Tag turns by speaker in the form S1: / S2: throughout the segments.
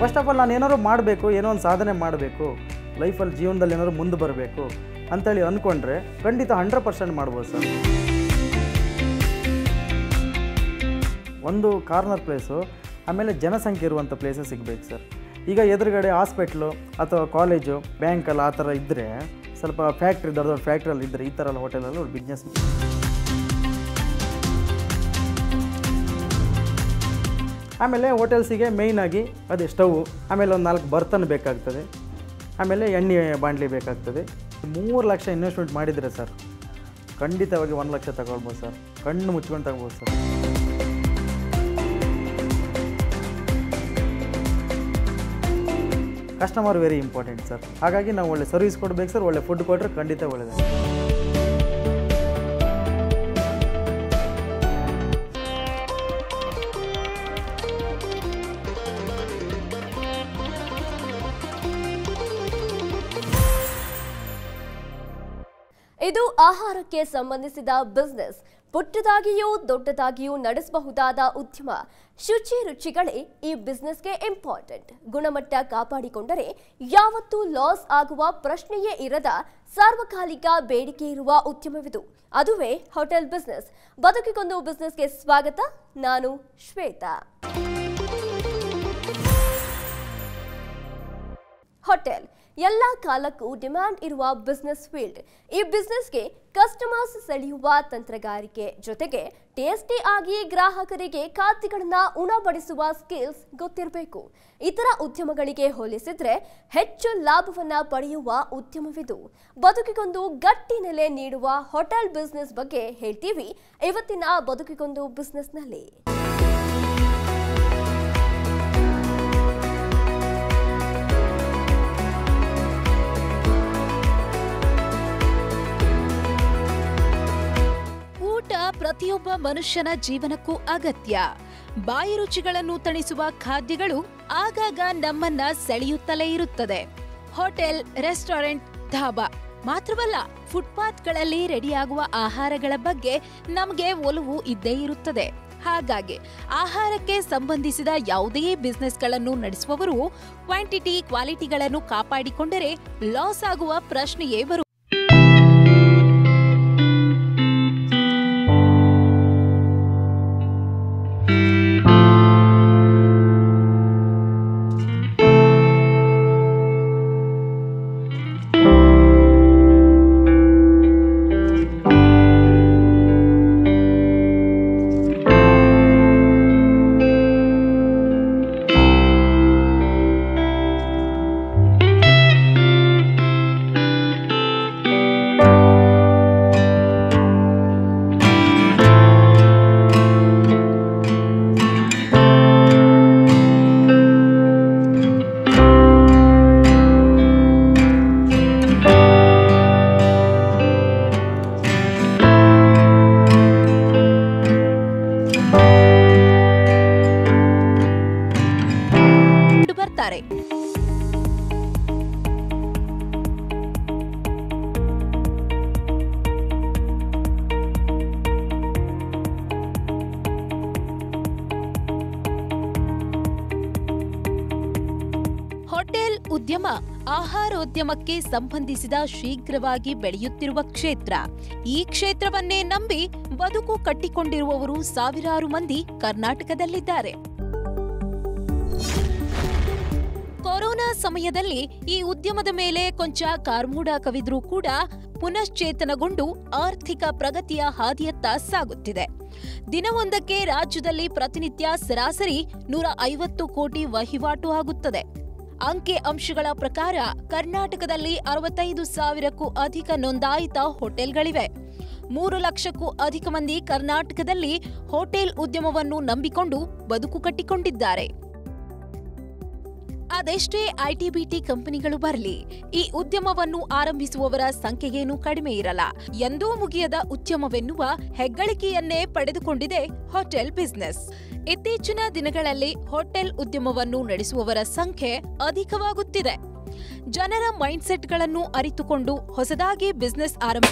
S1: first of all ನಾನು ಏನಾದ್ರು ಮಾಡಬೇಕು ಏನೋ ಒಂದು ಸಾಧನೆ ಮಾಡಬೇಕು ಲೈಫಲ್ಲಿ ಜೀವನದಲ್ಲಿ ಏನಾದ್ರು ಮುಂದೆ ಬರಬೇಕು ಅಂತೇಳಿ ಅಂದ್ಕೊಂಡ್ರೆ ಖಂಡಿತ ಹಂಡ್ರೆಡ್ ಪರ್ಸೆಂಟ್ ಮಾಡ್ಬೋದು ಸರ್ ಒಂದು ಕಾರ್ನರ್ ಪ್ಲೇಸು ಆಮೇಲೆ ಜನಸಂಖ್ಯೆ ಇರುವಂಥ ಪ್ಲೇಸೇ ಸಿಗಬೇಕು ಸರ್ ಈಗ ಎದುರುಗಡೆ ಹಾಸ್ಪಿಟ್ಲು ಅಥವಾ ಕಾಲೇಜು ಬ್ಯಾಂಕಲ್ಲಿ ಆ ಥರ ಇದ್ದರೆ ಸ್ವಲ್ಪ ಫ್ಯಾಕ್ಟ್ರಿ ದೊಡ್ಡ ದೊಡ್ಡ ಫ್ಯಾಕ್ಟ್ರಿಯಲ್ಲಿ ಇದ್ದರೆ ಈ ಥರ ಎಲ್ಲ ಹೋಟೆಲಲ್ಲಿ ಬಿಸ್ನೆಸ್ ಆಮೇಲೆ ಹೋಟೆಲ್ಸಿಗೆ ಮೇಯ್ನಾಗಿ ಅದೇ ಸ್ಟವ್ ಆಮೇಲೆ ಒಂದು ನಾಲ್ಕು ಬರ್ತನ್ ಬೇಕಾಗ್ತದೆ ಆಮೇಲೆ ಎಣ್ಣೆ ಬಾಣಲಿ ಬೇಕಾಗ್ತದೆ ಮೂರು ಲಕ್ಷ ಇನ್ವೆಸ್ಟ್ಮೆಂಟ್ ಮಾಡಿದರೆ ಸರ್ ಖಂಡಿತವಾಗಿ ಒಂದು ಲಕ್ಷ ತಗೊಳ್ಬೋದು ಸರ್ ಕಣ್ಣು ಮುಚ್ಕೊಂಡು ತಗೋಬೋದು sir customer very important sir ಹಾಗಾಗಿ ನಾವು ಒಳ್ಳೆ ಸರ್ವಿಸ್ ಕೊಡ್ಬೇಕು ಸರ್ ಒಳ್ಳೆ ಫುಡ್ ಕೊಟ್ಟರೆ ಖಂಡಿತ ಒಳ್ಳೆಯದು
S2: ಇದು ಆಹಾರಕ್ಕೆ ಸಂಬಂಧಿಸಿದ ಬಿಸ್ನೆಸ್ ಪುಟ್ಟದಾಗಿಯೂ ದೊಡ್ಡದಾಗಿಯೂ ನಡೆಸಬಹುದಾದ ಉದ್ಯಮ ಶುಚಿ ರುಚಿಗಳೇ ಈ ಬಿಸ್ನೆಸ್ಗೆ ಇಂಪಾರ್ಟೆಂಟ್ ಗುಣಮಟ್ಟ ಕಾಪಾಡಿಕೊಂಡರೆ ಯಾವತ್ತೂ ಲಾಸ್ ಆಗುವ ಪ್ರಶ್ನೆಯೇ ಇರದ ಸಾರ್ವಕಾಲಿಕ ಬೇಡಿಕೆ ಇರುವ ಉದ್ಯಮವಿದು ಅದುವೇ ಹೋಟೆಲ್ ಬಿಸ್ನೆಸ್ ಬದುಕಿಗೊಂದು ಬಿಸ್ನೆಸ್ಗೆ ಸ್ವಾಗತ ನಾನು ಶ್ವೇತಾ ಹೋಟೆಲ್ ಎಲ್ಲ ಕಾಲಕ್ಕೂ ಡಿಮ್ಯಾಂಡ್ ಇರುವ ಬಿಸ್ನೆಸ್ ಫೀಲ್ಡ್ ಈ ಬಿಸ್ನೆಸ್ಗೆ ಕಸ್ಟಮರ್ಸ್ ಸೆಳೆಯುವ ತಂತ್ರಗಾರಿಕೆ ಜೊತೆಗೆ ಟೇಸ್ಟಿ ಆಗಿ ಗ್ರಾಹಕರಿಗೆ ಖಾದ್ಯಗಳನ್ನ ಉಣಬಡಿಸುವ ಸ್ಕಿಲ್ಸ್ ಗೊತ್ತಿರಬೇಕು ಇತರ ಉದ್ಯಮಗಳಿಗೆ ಹೋಲಿಸಿದ್ರೆ ಹೆಚ್ಚು ಲಾಭವನ್ನ ಪಡೆಯುವ ಉದ್ಯಮವಿದು ಬದುಕಿಗೊಂದು ಗಟ್ಟಿ ನೆಲೆ ನೀಡುವ ಹೋಟೆಲ್ ಬಿಸ್ನೆಸ್ ಬಗ್ಗೆ ಹೇಳ್ತೀವಿ ಇವತ್ತಿನ ಬದುಕಿಗೊಂದು ಬಿಸ್ನೆಸ್ನಲ್ಲಿ
S3: ಊಟ ಪ್ರತಿಯೊಬ್ಬ ಮನುಷ್ಯನ ಜೀವನಕ್ಕೂ ಅಗತ್ಯ ಬಾಯಿ ರುಚಿಗಳನ್ನು ತಣಿಸುವ ಖಾದ್ಯಗಳು ಆಗಾಗ ನಮ್ಮನ್ನ ಸೆಳೆಯುತ್ತಲೇ ಇರುತ್ತದೆ ಹೋಟೆಲ್ ರೆಸ್ಟೋರೆಂಟ್ ಧಾಬಾ ಮಾತ್ರವಲ್ಲ ಫುಟ್ಪಾತ್ಗಳಲ್ಲಿ ರೆಡಿಯಾಗುವ ಆಹಾರಗಳ ಬಗ್ಗೆ ನಮಗೆ ಒಲವು ಇದ್ದೇ ಇರುತ್ತದೆ ಹಾಗಾಗಿ ಆಹಾರಕ್ಕೆ ಸಂಬಂಧಿಸಿದ ಯಾವುದೇ ಬಿಸ್ನೆಸ್ಗಳನ್ನು ನಡೆಸುವವರು ಕ್ವಾಂಟಿಟಿ ಕ್ವಾಲಿಟಿಗಳನ್ನು ಕಾಪಾಡಿಕೊಂಡರೆ ಲಾಸ್ ಆಗುವ ಪ್ರಶ್ನೆಯೇ ಬರು ಕೊಂಡು ಬರ್ತಾರೆ ಹೋಟೆಲ್ ಉದ್ಯಮ ಆಹಾರೋದ್ಯಮಕ್ಕೆ ಸಂಬಂಧಿಸಿದ ಶೀಘ್ರವಾಗಿ ಬೆಳೆಯುತ್ತಿರುವ ಕ್ಷೇತ್ರ ಈ ಕ್ಷೇತ್ರವನ್ನೇ ನಂಬಿ ಬದುಕು ಕಟ್ಟಿಕೊಂಡಿರುವವರು ಸಾವಿರಾರು ಮಂದಿ ಕರ್ನಾಟಕದಲ್ಲಿದ್ದಾರೆ ಕೊರೋನಾ ಸಮಯದಲ್ಲಿ ಈ ಉದ್ಯಮದ ಮೇಲೆ ಕೊಂಚ ಕಾರ್ಮೂಡ ಕವಿದ್ರೂ ಕೂಡ ಪುನಶ್ಚೇತನಗೊಂಡು ಆರ್ಥಿಕ ಪ್ರಗತಿಯ ಹಾದಿಯತ್ತ ಸಾಗುತ್ತಿದೆ ದಿನವೊಂದಕ್ಕೆ ರಾಜ್ಯದಲ್ಲಿ ಪ್ರತಿನಿತ್ಯ ಸರಾಸರಿ ನೂರ ಐವತ್ತು ಕೋಟಿ ವಹಿವಾಟು ಆಗುತ್ತದೆ ಅಂಕಿ ಅಂಶಗಳ ಪ್ರಕಾರ ಕರ್ನಾಟಕದಲ್ಲಿ ಅರವತ್ತೈದು ಸಾವಿರಕ್ಕೂ ಅಧಿಕ ನೋಂದಾಯಿತ ಹೋಟೆಲ್ಗಳಿವೆ ಮೂರು ಲಕ್ಷಕ್ಕೂ ಅಧಿಕ ಮಂದಿ ಕರ್ನಾಟಕದಲ್ಲಿ ಹೋಟೆಲ್ ಉದ್ಯಮವನ್ನು ನಂಬಿಕೊಂಡು ಬದುಕು ಕಟ್ಟಿಕೊಂಡಿದ್ದಾರೆ ಅದೆಷ್ಟೇ ಐಟಿಬಿಟಿ ಕಂಪನಿಗಳು ಬರಲಿ ಈ ಉದ್ಯಮವನ್ನು ಆರಂಭಿಸುವವರ ಸಂಖ್ಯೆಗೇನೂ ಕಡಿಮೆ ಇರಲ್ಲ ಎಂದೂ ಮುಗಿಯದ ಉದ್ಯಮವೆನ್ನುವ ಹೆಗ್ಗಳಿಕೆಯನ್ನೇ ಪಡೆದುಕೊಂಡಿದೆ ಹೋಟೆಲ್ ಬಿಸ್ನೆಸ್ ಇತ್ತೀಚಿನ ದಿನಗಳಲ್ಲಿ ಹೋಟೆಲ್ ಉದ್ಯಮವನ್ನು ನಡೆಸುವವರ ಸಂಖ್ಯೆ ಅಧಿಕವಾಗುತ್ತಿದೆ ಜನರ ಮೈಂಡ್ಸೆಟ್ಗಳನ್ನು ಅರಿತುಕೊಂಡು ಹೊಸದಾಗಿ ಬಿಸ್ನೆಸ್ ಆರಂಭ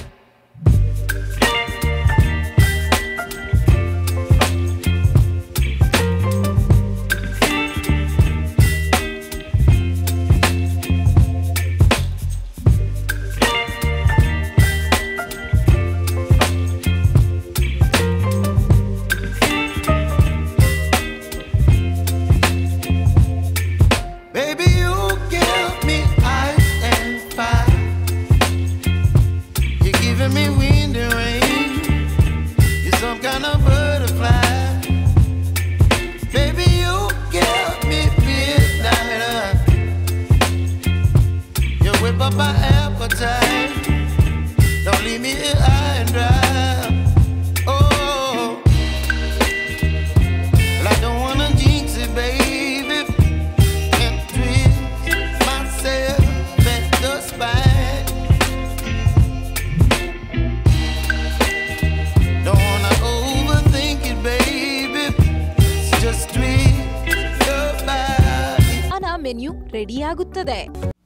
S3: ಮೆನ್ಯೂ ರೆಡಿಯಾಗುತ್ತದೆ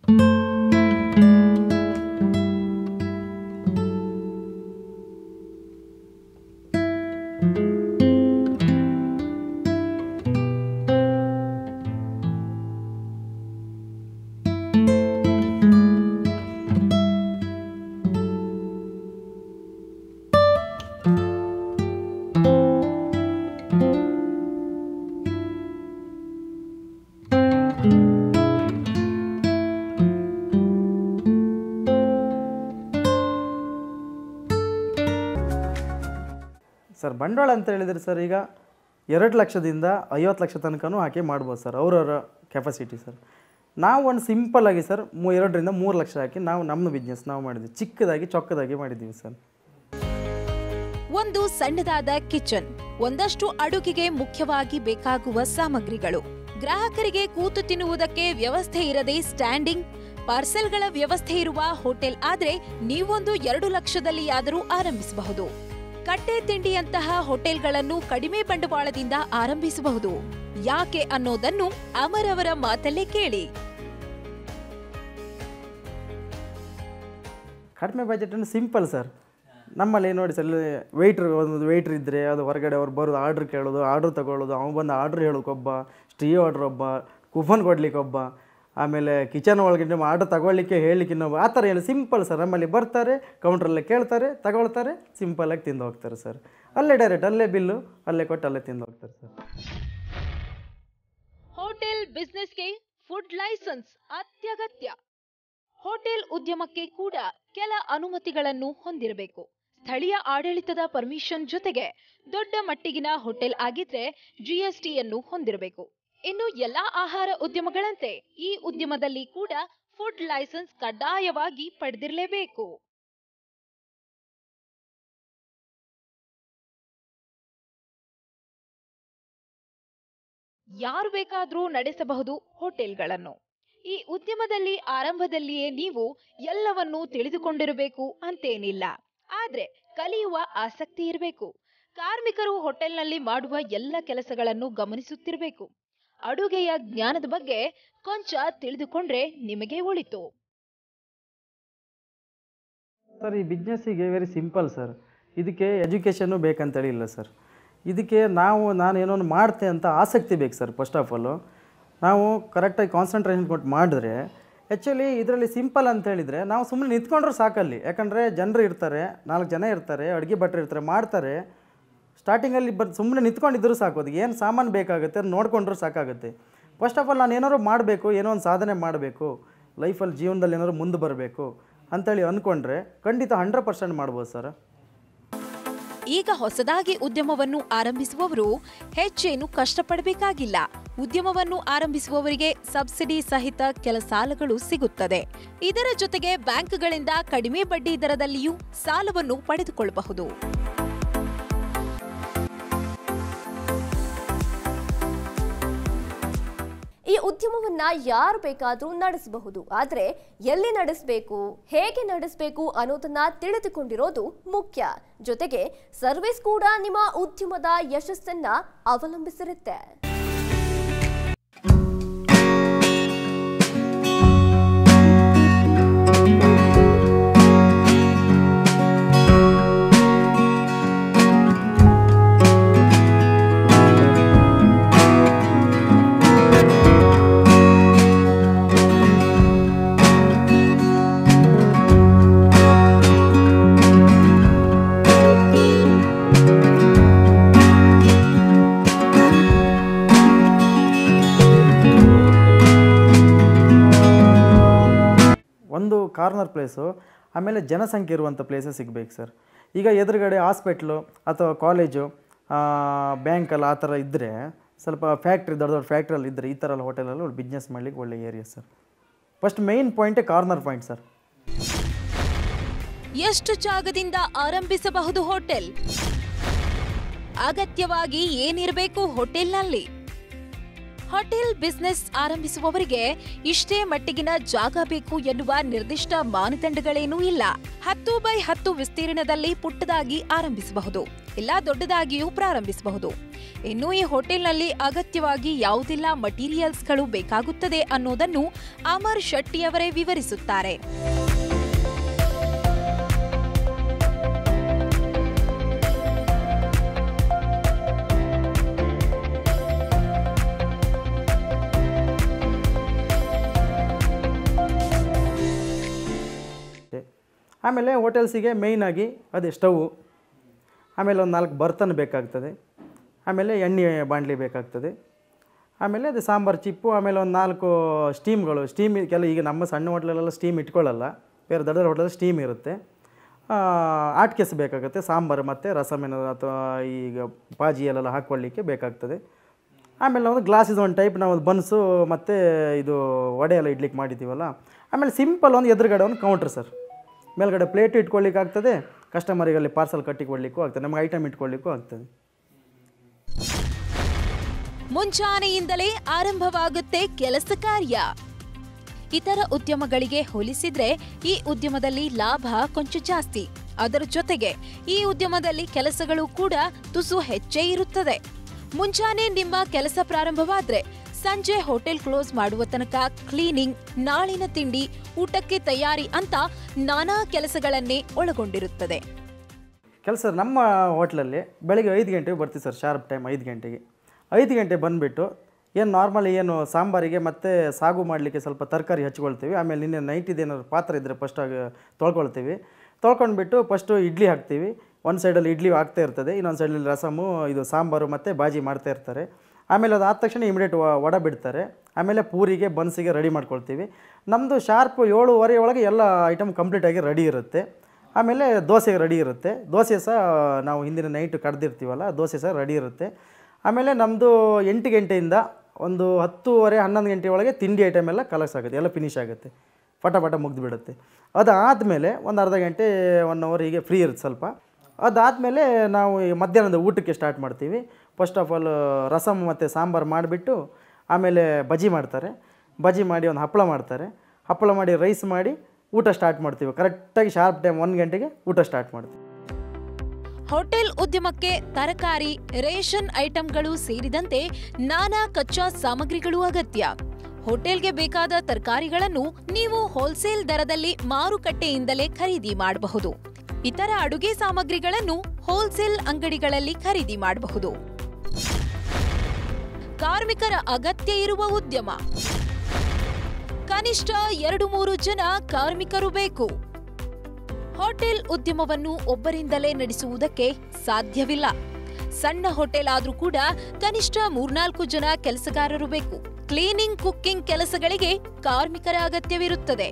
S1: ಸರ್ ಬಂಡವಾಳ ಅಂತ ಹೇಳಿದರೆ ಸರ್ ಈಗ ಎರಡು ಲಕ್ಷದಿಂದ ಐವತ್ತು ಲಕ್ಷ ತನಕನೂ ಹಾಕಿ ಮಾಡ್ಬೋದು ಸರ್ ಅವರವರ ಕೆಪಾಸಿಟಿ ಸರ್ ನಾವು ಒಂದು ಸಿಂಪಲ್ಲಾಗಿ ಸರ್ ಮೂ ಎರಡರಿಂದ ಮೂರು ಲಕ್ಷ ಹಾಕಿ ನಾವು ನಮ್ಮ ಬಿಸ್ನೆಸ್ ನಾವು ಮಾಡಿದ್ವಿ ಚಿಕ್ಕದಾಗಿ ಚೊಕ್ಕದಾಗಿ ಮಾಡಿದ್ದೀವಿ ಸರ್
S3: ಒಂದು ಸಣ್ಣದಾದ ಕಿಚನ್ ಒಂದಷ್ಟು ಅಡುಗೆಗೆ ಮುಖ್ಯವಾಗಿ ಬೇಕಾಗುವ ಸಾಮಗ್ರಿಗಳು ಗ್ರಾಹಕರಿಗೆ ಕೂತು ತಿನ್ನುವುದಕ್ಕೆ ವ್ಯವಸ್ಥೆ ಇರದೆ ಸ್ಟ್ಯಾಂಡಿಂಗ್ ಪಾರ್ಸೆಲ್ಗಳ ವ್ಯವಸ್ಥೆ ಇರುವ ಹೋಟೆಲ್ ಆದ್ರೆ ನೀವೊಂದು ಎರಡು ಲಕ್ಷದಲ್ಲಿಯಾದರೂ ಆರಂಭಿಸಬಹುದು ಕಟ್ಟೆ ತಿಂಡಿಯಂತಹ ಹೋಟೆಲ್ಗಳನ್ನು ಕಡಿಮೆ ಬಂಡವಾಳದಿಂದ ಆರಂಭಿಸಬಹುದು ಯಾಕೆ ಅನ್ನೋದನ್ನು ಅಮರವರ ಮಾತಲ್ಲೇ ಕೇಳಿ
S1: ಕಡಿಮೆ ಬಜೆಟನ್ನು ಸಿಂಪಲ್ ಸರ್ ನಮ್ಮಲ್ಲಿ ನೋಡಿ ಸರ್ ವೆಯ್ಟ್ರ್ ಒಂದು ವೆಯ್ಟ್ರ್ ಇದ್ದರೆ ಅದು ಹೊರಗಡೆ ಅವ್ರು ಬರೋದು ಆರ್ಡ್ರ್ ಕೇಳೋದು ಆರ್ಡ್ರ್ ತಗೊಳ್ಳೋದು ಅವ್ನು ಬಂದು ಆರ್ಡ್ರ್ ಹೇಳೋಕ್ಕೊಬ್ಬ ಸ್ಟೀ ಆರ್ಡ್ರ್ ಒಬ್ಬ ಕೂಪನ್ ಕೊಡ್ಲಿಕ್ಕೆ ಒಬ್ಬ ಆಮೇಲೆ ಕಿಚನ್ ಒಳಗೆ ನಿಮ್ಮ ಆರ್ಡರ್ ತಗೊಳ್ಳಿಕ್ಕೆ ಹೇಳಲಿಕ್ಕೆ ಇನ್ನೊಬ್ಬ ಆ ಥರ ಏನು ಸಿಂಪಲ್ ಸರ್ ನಮ್ಮಲ್ಲಿ ಬರ್ತಾರೆ ಕೌಂಟ್ರಲ್ಲೇ ಕೇಳ್ತಾರೆ ತಗೊಳ್ತಾರೆ ಸಿಂಪಲಾಗಿ ತಿಂದು ಹೋಗ್ತಾರೆ ಸರ್ ಅಲ್ಲೇ ಡೈರೆಕ್ಟ್ ಅಲ್ಲೇ ಬಿಲ್ಲು ಅಲ್ಲೇ ಕೊಟ್ಟು ಅಲ್ಲೇ ತಿಂದು ಹೋಗ್ತಾರೆ ಸರ್
S3: ಹೋಟೆಲ್ ಬಿಸ್ನೆಸ್ಗೆ ಫುಡ್ ಲೈಸೆನ್ಸ್ ಅತ್ಯಗತ್ಯ ಹೋಟೆಲ್ ಉದ್ಯಮಕ್ಕೆ ಕೂಡ ಕೆಲ ಅನುಮತಿಗಳನ್ನು ಹೊಂದಿರಬೇಕು ಸ್ಥಳೀಯ ಆಡಳಿತದ ಪರ್ಮಿಷನ್ ಜೊತೆಗೆ ದೊಡ್ಡ ಮಟ್ಟಿಗಿನ ಹೋಟೆಲ್ ಆಗಿದ್ರೆ ಜಿಎಸ್ಟಿಯನ್ನು ಹೊಂದಿರಬೇಕು ಇನ್ನು ಎಲ್ಲಾ ಆಹಾರ ಉದ್ಯಮಗಳಂತೆ ಈ ಉದ್ಯಮದಲ್ಲಿ ಕೂಡ ಫುಡ್ ಲೈಸೆನ್ಸ್ ಕಡ್ಡಾಯವಾಗಿ ಪಡೆದಿರಲೇಬೇಕು ಯಾರು ಬೇಕಾದರೂ ನಡೆಸಬಹುದು ಹೋಟೆಲ್ಗಳನ್ನು ಈ ಉದ್ಯಮದಲ್ಲಿ ಆರಂಭದಲ್ಲಿಯೇ ನೀವು ಎಲ್ಲವನ್ನೂ ತಿಳಿದುಕೊಂಡಿರಬೇಕು ಅಂತೇನಿಲ್ಲ ಆದ್ರೆ ಕಲಿಯುವ ಆಸಕ್ತಿ ಇರಬೇಕು ಕಾರ್ಮಿಕರು ಹೋಟೆಲ್ನಲ್ಲಿ ಮಾಡುವ ಎಲ್ಲ ಕೆಲಸಗಳನ್ನು ಗಮನಿಸುತ್ತಿರಬೇಕು ಅಡುಗೆಯ ಜ್ಞಾನದ ಬಗ್ಗೆ ಕೊಂಚ ತಿಳಿದುಕೊಂಡ್ರೆ ನಿಮಗೆ ಒಳಿತು
S1: ಸರ್ ಈ ಬಿಸ್ನೆಸ್ಸಿಗೆ ವೆರಿ ಸಿಂಪಲ್ ಸರ್ ಇದಕ್ಕೆ ಎಜುಕೇಷನ್ನು ಬೇಕಂತೇಳಿ ಇಲ್ಲ ಸರ್ ಇದಕ್ಕೆ ನಾವು ನಾನು ಏನೋ ಒಂದು ಮಾಡ್ತೆ ಅಂತ ಆಸಕ್ತಿ ಬೇಕು ಸರ್ ಫಸ್ಟ್ ಆಫ್ ಆಲು ನಾವು ಕರೆಕ್ಟಾಗಿ ಕಾನ್ಸಂಟ್ರೇಷನ್ ಕೊಟ್ಟು ಮಾಡಿದ್ರೆ ಆ್ಯಕ್ಚುಲಿ ಇದರಲ್ಲಿ ಸಿಂಪಲ್ ಅಂತ ಹೇಳಿದರೆ ನಾವು ಸುಮ್ಮನೆ ನಿಂತ್ಕೊಂಡ್ರೆ ಸಾಕಲ್ಲಿ ಯಾಕಂದರೆ ಜನರು ಇರ್ತಾರೆ ನಾಲ್ಕು ಜನ ಇರ್ತಾರೆ ಅಡುಗೆ ಭಟ್ರು ಇರ್ತಾರೆ ಮಾಡ್ತಾರೆ ಸ್ಟಾರ್ಟಿಂಗಲ್ಲಿ ಬಂದು ಸುಮ್ಮನೆ ನಿಂತ್ಕೊಂಡಿದ್ರು ಸಾಕು ಅದಕ್ಕೆ ಏನು ಸಾಮಾನು ಬೇಕಾಗುತ್ತೆ ಅದು ನೋಡಿಕೊಂಡ್ರೂ ಸಾಕಾಗುತ್ತೆ ಫಸ್ಟ್ ಆಫ್ ಆಲ್ ನಾನು ಏನಾದ್ರು ಮಾಡಬೇಕು ಏನೋ ಒಂದು ಸಾಧನೆ ಮಾಡಬೇಕು ಲೈಫಲ್ಲಿ ಜೀವನದಲ್ಲಿ ಏನಾದ್ರು ಮುಂದೆ ಬರಬೇಕು ಅಂತೇಳಿ ಅಂದ್ಕೊಂಡ್ರೆ ಖಂಡಿತ ಹಂಡ್ರೆಡ್ ಪರ್ಸೆಂಟ್ ಮಾಡ್ಬೋದು ಸರ್
S3: ಈಗ ಹೊಸದಾಗಿ ಉದ್ಯಮವನ್ನು ಆರಂಭಿಸುವವರು ಹೆಚ್ಚೇನು ಕಷ್ಟಪಡಬೇಕಾಗಿಲ್ಲ ಉದ್ಯಮವನ್ನು ಆರಂಭಿಸುವವರಿಗೆ ಸಬ್ಸಿಡಿ ಸಹಿತ ಕೆಲ ಸಾಲಗಳು ಸಿಗುತ್ತದೆ ಇದರ ಜೊತೆಗೆ ಬ್ಯಾಂಕ್ಗಳಿಂದ ಕಡಿಮೆ ಬಡ್ಡಿ ದರದಲ್ಲಿಯೂ ಸಾಲವನ್ನು ಪಡೆದುಕೊಳ್ಳಬಹುದು
S2: ಈ ಉದ್ಯಮವನ್ನ ಯಾರು ಬೇಕಾದರೂ ನಡೆಸಬಹುದು ಆದರೆ ಎಲ್ಲಿ ನಡೆಸಬೇಕು ಹೇಗೆ ನಡೆಸಬೇಕು ಅನ್ನೋದನ್ನ ತಿಳಿದುಕೊಂಡಿರೋದು ಮುಖ್ಯ ಜೊತೆಗೆ ಸರ್ವಿಸ್ ಕೂಡ ನಿಮ್ಮ ಉದ್ಯಮದ ಯಶಸ್ಸನ್ನ ಅವಲಂಬಿಸಿರುತ್ತೆ
S1: ಒಂದು ಕಾರ್ನರ್ ಪ್ಲೇಸು ಆಮೇಲೆ ಜನಸಂಖ್ಯೆ ಇರುವಂಥ ಪ್ಲೇಸಸ್ ಸಿಗಬೇಕು ಸರ್ ಈಗ ಎದುರುಗಡೆ ಹಾಸ್ಪಿಟ್ಲು ಅಥವಾ ಕಾಲೇಜು ಬ್ಯಾಂಕಲ್ಲಿ ಆ ಥರ ಇದ್ದರೆ ಸ್ವಲ್ಪ ಫ್ಯಾಕ್ಟ್ರಿ ದೊಡ್ಡ ದೊಡ್ಡ ಫ್ಯಾಕ್ಟ್ರಿಯಲ್ಲಿ ಇದ್ದರೆ ಈ ಥರ ಎಲ್ಲ ಹೋಟೆಲಲ್ಲಿ ಒಳ್ಳೆ ಬಿಸ್ನೆಸ್ ಮಾಡಲಿಕ್ಕೆ ಒಳ್ಳೆ ಏರಿಯಾ ಸರ್ ಫಸ್ಟ್ ಮೇಯ್ನ್ ಪಾಯಿಂಟೇ ಕಾರ್ನರ್ ಪಾಯಿಂಟ್ ಸರ್
S3: ಎಷ್ಟು ಜಾಗದಿಂದ ಆರಂಭಿಸಬಹುದು ಹೋಟೆಲ್ ಅಗತ್ಯವಾಗಿ ಏನಿರಬೇಕು ಹೋಟೆಲ್ನಲ್ಲಿ ಹೋಟೆಲ್ ಬಿಸ್ನೆಸ್ ಆರಂಭಿಸುವವರಿಗೆ ಇಷ್ಟೇ ಮಟ್ಟಿಗಿನ ಜಾಗ ಬೇಕು ಎನ್ನುವ ನಿರ್ದಿಷ್ಟ ಮಾನದಂಡಗಳೇನೂ ಇಲ್ಲ ಹತ್ತು ಬೈ ಹತ್ತು ವಿಸ್ತೀರ್ಣದಲ್ಲಿ ಪುಟ್ಟದಾಗಿ ಆರಂಭಿಸಬಹುದು ಇಲ್ಲ ದೊಡ್ಡದಾಗಿಯೂ ಪ್ರಾರಂಭಿಸಬಹುದು ಇನ್ನು ಈ ಹೋಟೆಲ್ನಲ್ಲಿ ಅಗತ್ಯವಾಗಿ ಯಾವುದೆಲ್ಲ ಮಟೀರಿಯಲ್ಸ್ಗಳು ಬೇಕಾಗುತ್ತದೆ ಅನ್ನೋದನ್ನು ಅಮರ್ ಶೆಟ್ಟಿಯವರೇ ವಿವರಿಸುತ್ತಾರೆ
S1: ಆಮೇಲೆ ಹೋಟೆಲ್ಸಿಗೆ ಮೇಯ್ನಾಗಿ ಅದೇ ಸ್ಟವ್ವು ಆಮೇಲೆ ಒಂದು ನಾಲ್ಕು ಬರ್ತನ್ ಬೇಕಾಗ್ತದೆ ಆಮೇಲೆ ಎಣ್ಣೆ ಬಾಣಲಿ ಬೇಕಾಗ್ತದೆ ಆಮೇಲೆ ಅದು ಸಾಂಬಾರು ಚಿಪ್ಪು ಆಮೇಲೆ ಒಂದು ನಾಲ್ಕು ಸ್ಟೀಮ್ಗಳು ಸ್ಟೀಮ್ ಕೆಲ ಈಗ ನಮ್ಮ ಸಣ್ಣ ಹೋಟ್ಲಲ್ಲೆಲ್ಲ ಸ್ಟೀಮ್ ಇಟ್ಕೊಳ್ಳಲ್ಲ ಬೇರೆ ದೊಡ್ಡ ದೊಡ್ಡ ಹೋಟೆಲ್ ಸ್ಟೀಮ್ ಇರುತ್ತೆ ಆಟ್ಕೆಸ್ ಬೇಕಾಗುತ್ತೆ ಸಾಂಬಾರು ಮತ್ತು ರಸಮೇನ ಅಥವಾ ಈಗ ಬಾಜಿಯಲ್ಲೆಲ್ಲ ಹಾಕ್ಕೊಳ್ಳಿಕ್ಕೆ ಬೇಕಾಗ್ತದೆ ಆಮೇಲೆ ಒಂದು ಗ್ಲಾಸಿದು ಒಂದು ಟೈಪ್ ನಾವು ಬನ್ಸು ಮತ್ತು ಇದು ವಡೆ ಎಲ್ಲ ಇಡ್ಲಿಕ್ಕೆ ಮಾಡಿದ್ದೀವಲ್ಲ ಆಮೇಲೆ ಸಿಂಪಲ್ ಒಂದು ಎದುರುಗಡೆ ಒಂದು ಕೌಂಟ್ರ್ ಸರ್ ಮೇಲ್ಗಡೆ ಪ್ಲೇಟ್ ಇಟ್ಕೊಳ್ಳಿಕ್ಕೆ ಆಗ್ತದೆ ಕಸ್ಟಮರಿಗೆ ಅಲ್ಲಿ ಪಾರ್ಸಲ್ ಕಟ್ಟಿ ಕೊಡಲಿಕ್ಕೂ ಆಗ್ತದೆ ನಮಗೆ ಐಟಮ್ ಇಟ್ಕೊಳ್ಳಿಕ್ಕೂ ಆಗ್ತದೆ
S3: ಮುಂಚಾನೆಯಿಂದಲೇ ಆರಂಭವಾಗುತ್ತೆ ಕೆಲಸ ಕಾರ್ಯ ಇತರ ಉದ್ಯಮಗಳಿಗೆ ಹೋಲಿಸಿದ್ರೆ ಈ ಉದ್ಯಮದಲ್ಲಿ ಲಾಭ ಕೊಂಚ ಜಾಸ್ತಿ ಅದರ ಜೊತೆಗೆ ಈ ಉದ್ಯಮದಲ್ಲಿ ಕೆಲಸಗಳು ಕೂಡ ತುಸು ಹೆಚ್ಚೇ ಇರುತ್ತದೆ ಮುಂಚಾನೆ ನಿಮ್ಮ ಕೆಲಸ ಪ್ರಾರಂಭವಾದ್ರೆ ಸಂಜೆ ಹೋಟೆಲ್ ಕ್ಲೋಸ್ ಮಾಡುವ ತನಕ ಕ್ಲೀನಿಂಗ್ ನಾಳಿನ ತಿಂಡಿ ಊಟಕ್ಕೆ ತಯಾರಿ ಅಂತ ನಾನಾ ಕೆಲಸಗಳನ್ನೇ ಒಳಗೊಂಡಿರುತ್ತದೆ
S1: ಕೆಲಸ ನಮ್ಮ ಹೋಟ್ಲಲ್ಲಿ ಬೆಳಿಗ್ಗೆ ಐದು ಗಂಟೆಗೆ ಬರ್ತೀವಿ ಸರ್ ಶಾರ್ಪ್ ಟೈಮ್ ಐದು ಗಂಟೆಗೆ ಐದು ಗಂಟೆ ಬಂದುಬಿಟ್ಟು ಏನು ನಾರ್ಮಲಿ ಏನು ಸಾಂಬಾರಿಗೆ ಮತ್ತು ಸಾಗು ಮಾಡಲಿಕ್ಕೆ ಸ್ವಲ್ಪ ತರಕಾರಿ ಹಚ್ಕೊಳ್ತೀವಿ ಆಮೇಲೆ ನಿನ್ನೆ ನೈಟಿದು ಏನಾದ್ರು ಪಾತ್ರೆ ಇದ್ದರೆ ಫಸ್ಟಾಗಿ ತೊಳ್ಕೊಳ್ತೀವಿ ತೊಳ್ಕೊಂಡ್ಬಿಟ್ಟು ಫಸ್ಟು ಇಡ್ಲಿ ಹಾಕ್ತೀವಿ ಒಂದು ಸೈಡಲ್ಲಿ ಇಡ್ಲಿ ಆಗ್ತಾ ಇರ್ತದೆ ಇನ್ನೊಂದು ಸೈಡಲ್ಲಿ ರಸಮು ಇದು ಸಾಂಬಾರು ಮತ್ತು ಬಾಜಿ ಮಾಡ್ತಾ ಇರ್ತಾರೆ ಆಮೇಲೆ ಅದು ಆದ ತಕ್ಷಣ ಇಮಿಡಿಯೇಟ್ ವಡ ಬಿಡ್ತಾರೆ ಆಮೇಲೆ ಪೂರಿಗೆ ಬನ್ಸಿಗೆ ರೆಡಿ ಮಾಡ್ಕೊಳ್ತೀವಿ ನಮ್ಮದು ಶಾರ್ಪ್ ಏಳುವರೆ ಒಳಗೆ ಎಲ್ಲ ಐಟಮ್ ಕಂಪ್ಲೀಟಾಗಿ ರೆಡಿ ಇರುತ್ತೆ ಆಮೇಲೆ ದೋಸೆ ರೆಡಿ ಇರುತ್ತೆ ದೋಸೆ ಸಹ ನಾವು ಹಿಂದಿನ ನೈಟ್ ಕಡ್ದಿರ್ತೀವಲ್ಲ ದೋಸೆ ಸಹ ರೆಡಿ ಇರುತ್ತೆ ಆಮೇಲೆ ನಮ್ಮದು ಎಂಟು ಗಂಟೆಯಿಂದ ಒಂದು ಹತ್ತೂವರೆ ಹನ್ನೊಂದು ಗಂಟೆ ಒಳಗೆ ತಿಂಡಿ ಐಟಮ್ ಎಲ್ಲ ಕಲಸ್ ಆಗುತ್ತೆ ಎಲ್ಲ ಫಿನಿಶ್ ಆಗುತ್ತೆ ಪಟ ಪಟ ಮುಗ್ದು ಬಿಡುತ್ತೆ ಅದಾದಮೇಲೆ ಒಂದು ಅರ್ಧ ಗಂಟೆ ಒನ್ ಅವರ್ ಹೀಗೆ ಫ್ರೀ ಇರುತ್ತೆ ಸ್ವಲ್ಪ ಅದಾದಮೇಲೆ ನಾವು ಈ ಮಧ್ಯಾಹ್ನದ ಊಟಕ್ಕೆ ಸ್ಟಾರ್ಟ್ ಮಾಡ್ತೀವಿ ಫಸ್ಟ್ ಆಫ್ ಆಲ್ ರಸಮ್ ಮತ್ತು ಸಾಂಬಾರು ಮಾಡಿಬಿಟ್ಟು ಆಮೇಲೆ ಬಜ್ಜಿ ಮಾಡ್ತಾರೆ ಬಜ್ಜಿ ಮಾಡಿ ಒಂದು ಹಪ್ಪಳ ಮಾಡ್ತಾರೆ ಹಪ್ಪಳ ಮಾಡಿ ರೈಸ್ ಮಾಡಿ ಊಟ ಸ್ಟಾರ್ಟ್ ಮಾಡ್ತೀವಿ ಕರೆಕ್ಟಾಗಿ ಶಾರ್ಪ್ ಟೈಮ್ ಒಂದು ಗಂಟೆಗೆ ಊಟ ಸ್ಟಾರ್ಟ್ ಮಾಡ್ತೀವಿ
S3: ಹೋಟೆಲ್ ಉದ್ಯಮಕ್ಕೆ ತರಕಾರಿ ರೇಷನ್ ಐಟಂಗಳು ಸೇರಿದಂತೆ ನಾನಾ ಕಚ್ಚಾ ಸಾಮಗ್ರಿಗಳು ಅಗತ್ಯ ಹೋಟೆಲ್ಗೆ ಬೇಕಾದ ತರಕಾರಿಗಳನ್ನು ನೀವು ಹೋಲ್ಸೇಲ್ ದರದಲ್ಲಿ ಮಾರುಕಟ್ಟೆಯಿಂದಲೇ ಖರೀದಿ ಮಾಡಬಹುದು ಇತರ ಅಡುಗೆ ಸಾಮಗ್ರಿಗಳನ್ನು ಹೋಲ್ಸೇಲ್ ಅಂಗಡಿಗಳಲ್ಲಿ ಖರೀದಿ ಮಾಡಬಹುದು ಕಾರ್ಮಿಕರ ಅಗತ್ಯ ಇರುವ ಉದ್ಯಮ ಕನಿಷ್ಠ ಎರಡು ಮೂರು ಜನ ಕಾರ್ಮಿಕರು ಬೇಕು ಹೋಟೆಲ್ ಉದ್ಯಮವನ್ನು ಒಬ್ಬರಿಂದಲೇ ನಡೆಸುವುದಕ್ಕೆ ಸಾಧ್ಯವಿಲ್ಲ ಸಣ್ಣ ಹೋಟೆಲ್ ಆದ್ರೂ ಕೂಡ ಕನಿಷ್ಠ ಮೂರ್ನಾಲ್ಕು ಜನ ಕೆಲಸಗಾರರು ಬೇಕು ಕ್ಲೀನಿಂಗ್ ಕುಕ್ಕಿಂಗ್ ಕೆಲಸಗಳಿಗೆ ಕಾರ್ಮಿಕರ ಅಗತ್ಯವಿರುತ್ತದೆ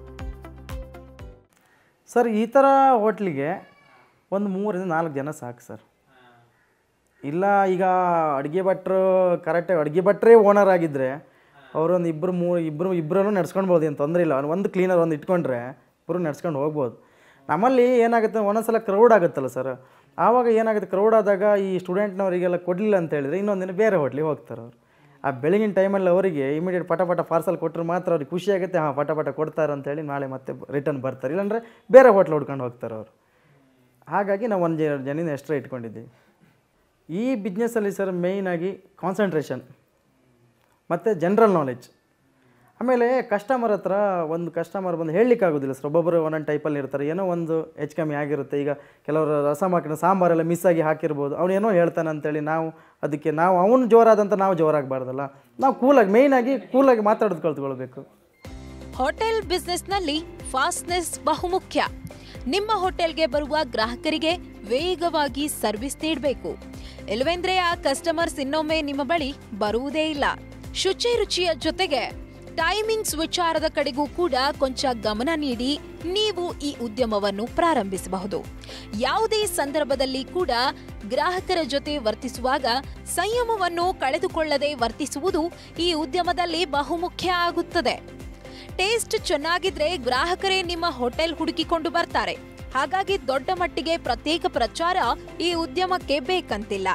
S1: ಸರ್ ಈ ಥರ ಹೋಟ್ಲಿಗೆ ಒಂದು ಮೂರರಿಂದ ನಾಲ್ಕು ಜನ ಸಾಕು ಸರ್ ಇಲ್ಲ ಈಗ ಅಡುಗೆ ಭಟ್ರು ಕರೆಕ್ಟಾಗಿ ಅಡುಗೆ ಭಟ್ರೇ ಓನರ್ ಆಗಿದ್ದರೆ ಅವರೊಂದು ಇಬ್ಬರು ಮೂರು ಇಬ್ಬರು ಇಬ್ಬರನ್ನು ನಡ್ಸ್ಕೊಳ್ಬೋದು ಏನು ತೊಂದರೆ ಇಲ್ಲ ಒಂದು ಕ್ಲೀನರ್ ಒಂದು ಇಟ್ಕೊಂಡ್ರೆ ಇಬ್ಬರು ನಡ್ಸ್ಕೊಂಡು ಹೋಗ್ಬೋದು ನಮ್ಮಲ್ಲಿ ಏನಾಗುತ್ತೆ ಒಂದೊಂದ್ಸಲ ಕ್ರೌಡ್ ಆಗುತ್ತಲ್ಲ ಸರ್ ಆವಾಗ ಏನಾಗುತ್ತೆ ಕ್ರೌಡ್ ಆದಾಗ ಈ ಸ್ಟೂಡೆಂಟ್ನವರಿಗೆಲ್ಲ ಕೊಡಲಿಲ್ಲ ಅಂತ ಹೇಳಿದ್ರೆ ಇನ್ನೊಂದಿನ ಬೇರೆ ಹೋಟ್ಲಿಗೆ ಹೋಗ್ತಾರೆ ಅವರು ಆ ಬೆಳಗಿನ ಟೈಮಲ್ಲಿ ಅವರಿಗೆ ಇಮಿಡಿಯೇಟ್ ಪಟ ಪಟ ಪಾರ್ಸಲ್ ಕೊಟ್ಟರೆ ಮಾತ್ರ ಅವ್ರಿಗೆ ಖುಷಿ ಆಗುತ್ತೆ ಹಾಂ ಪಟ ಪಟ ಕೊಡ್ತಾರೆ ಅಂತೇಳಿ ನಾಳೆ ಮತ್ತೆ ರಿಟರ್ನ್ ಬರ್ತಾರೆ ಇಲ್ಲಾಂದರೆ ಬೇರೆ ಹೋಟ್ಲ್ ಹುಡ್ಕೊಂಡು ಹೋಗ್ತಾರೆ ಅವರು ಹಾಗಾಗಿ ನಾವು ಒಂದು ಜನಿನ ಎಕ್ಸ್ಟ್ರಾ ಇಟ್ಕೊಂಡಿದ್ದೀವಿ ಈ ಬಿಸ್ನೆಸ್ಸಲ್ಲಿ ಸರ್ ಮೇಯ್ನಾಗಿ ಕಾನ್ಸಂಟ್ರೇಷನ್ ಮತ್ತು ಜನ್ರಲ್ ನಾಲೆಡ್ಜ್ ಆಮೇಲೆ ಕಸ್ಟಮರ್ ಹತ್ರ ಒಂದು ಕಸ್ಟಮರ್ ಬಂದು ಹೇಳಲಿಕ್ಕಾಗೋದಿಲ್ಲ ಸರ್ ಒಬ್ಬೊಬ್ಬರು ಒಂದೊಂದು ಟೈಪಲ್ಲಿ ಇರ್ತಾರೆ ಏನೋ ಒಂದು ಹೆಚ್ಚು ಕಮ್ಮಿ ಆಗಿರುತ್ತೆ ಈಗ ಕೆಲವರು ರಸಂ ಹಾಕಿನ ಸಾಂಬಾರೆಲ್ಲ ಮಿಸ್ ಆಗಿ ಹಾಕಿರ್ಬೋದು ಅವನು ಏನೋ ಹೇಳ್ತಾನೆ ಅಂತೇಳಿ ನಾವು ಅದಕ್ಕೆ ನಾವು ಅವನು ಜೋರಾದಂತ ನಾವು ಜೋರಾಗಬಾರ್ದಲ್ಲ ನಾವು ಕೂಲಾಗಿ ಮೇಯ್ನಾಗಿ ಕೂಲಾಗಿ ಮಾತಾಡೋದು ಕಲ್ತ್ಕೊಳ್ಬೇಕು
S3: ಹೋಟೆಲ್ ಬಿಸ್ನೆಸ್ನಲ್ಲಿ ಫಾಸ್ಟ್ನೆಸ್ ಬಹುಮುಖ್ಯ ನಿಮ್ಮ ಹೋಟೆಲ್ಗೆ ಬರುವ ಗ್ರಾಹಕರಿಗೆ ವೇಗವಾಗಿ ಸರ್ವಿಸ್ ನೀಡಬೇಕು ಇಲ್ಲವೆಂದ್ರೆ ಆ ಕಸ್ಟಮರ್ಸ್ ಇನ್ನೊಮ್ಮೆ ನಿಮ್ಮ ಬಳಿ ಬರುವುದೇ ಇಲ್ಲ ಶುಚಿ ರುಚಿಯ ಜೊತೆಗೆ ಟೈಮಿಂಗ್ಸ್ ವಿಚಾರದ ಕಡೆಗೂ ಕೂಡ ಕೊಂಚ ಗಮನ ನೀಡಿ ನೀವು ಈ ಉದ್ಯಮವನ್ನು ಪ್ರಾರಂಭಿಸಬಹುದು ಯಾವುದೇ ಸಂದರ್ಭದಲ್ಲಿ ಕೂಡ ಗ್ರಾಹಕರ ಜೊತೆ ವರ್ತಿಸುವಾಗ ಸಂಯಮವನ್ನು ಕಳೆದುಕೊಳ್ಳದೆ ವರ್ತಿಸುವುದು ಈ ಉದ್ಯಮದಲ್ಲಿ ಬಹುಮುಖ್ಯ ಆಗುತ್ತದೆ ಟೇಸ್ಟ್ ಚೆನ್ನಾಗಿದ್ರೆ ಗ್ರಾಹಕರೇ ನಿಮ್ಮ ಹೋಟೆಲ್ ಹುಡುಕಿಕೊಂಡು ಬರ್ತಾರೆ ಹಾಗಾಗಿ ದೊಡ್ಡ ಮಟ್ಟಿಗೆ ಪ್ರತ್ಯೇಕ ಪ್ರಚಾರ ಈ ಉದ್ಯಮಕ್ಕೆ ಬೇಕಂತಿಲ್ಲ